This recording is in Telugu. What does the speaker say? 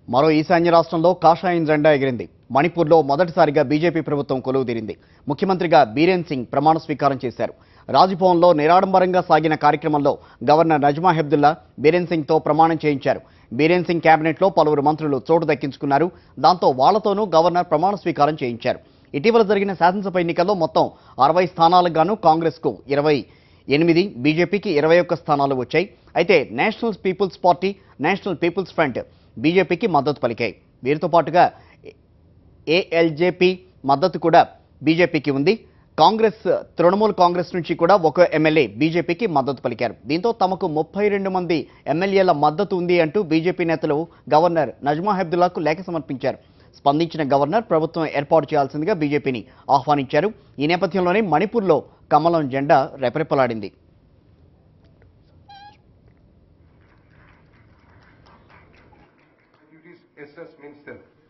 మరో ఈశాన్య రాష్ట్రంలో కాషాయం జెండా ఎగిరింది మణిపూర్లో మొదటిసారిగా బీజేపీ ప్రభుత్వం కొలువుదీరింది ముఖ్యమంత్రిగా బీరేన్ సింగ్ ప్రమాణ స్వీకారం చేశారు రాజ్భవన్లో నిరాడంబరంగా సాగిన కార్యక్రమంలో గవర్నర్ నజ్మా హెబ్దుల్లా బీరేన్ సింగ్తో ప్రమాణం చేయించారు బీరేన్ సింగ్ కేబినెట్లో పలువురు మంత్రులు చోటు దక్కించుకున్నారు దాంతో వాళ్లతోనూ గవర్నర్ ప్రమాణ స్వీకారం చేయించారు ఇటీవల జరిగిన శాసనసభ ఎన్నికల్లో మొత్తం అరవై స్థానాలకు గాను కాంగ్రెస్కు ఇరవై ఎనిమిది బీజేపీకి ఇరవై ఒక్క స్థానాలు వచ్చాయి అయితే National People's Party National People's Front బీజేపీకి మద్దతు పలికాయి వీరితో పాటుగా ఏఎల్జేపీ మద్దతు కూడా బీజేపీకి ఉంది కాంగ్రెస్ తృణమూల్ కాంగ్రెస్ నుంచి కూడా ఒక ఎమ్మెల్యే బీజేపీకి మద్దతు పలికారు దీంతో తమకు ముప్పై రెండు మంది ఎమ్మెల్యేల మద్దతు ఉంది అంటూ బీజేపీ నేతలు గవర్నర్ నజ్మా హెబ్దుల్లాకు లేఖ సమర్పించారు స్పందించిన గవర్నర్ ప్రభుత్వం ఏర్పాటు చేయాల్సిందిగా బీజేపీని ఆహ్వానించారు ఈ నేపథ్యంలోనే మణిపూర్లో కమలం జెండా రెపరెపలాడింది It is SS means self.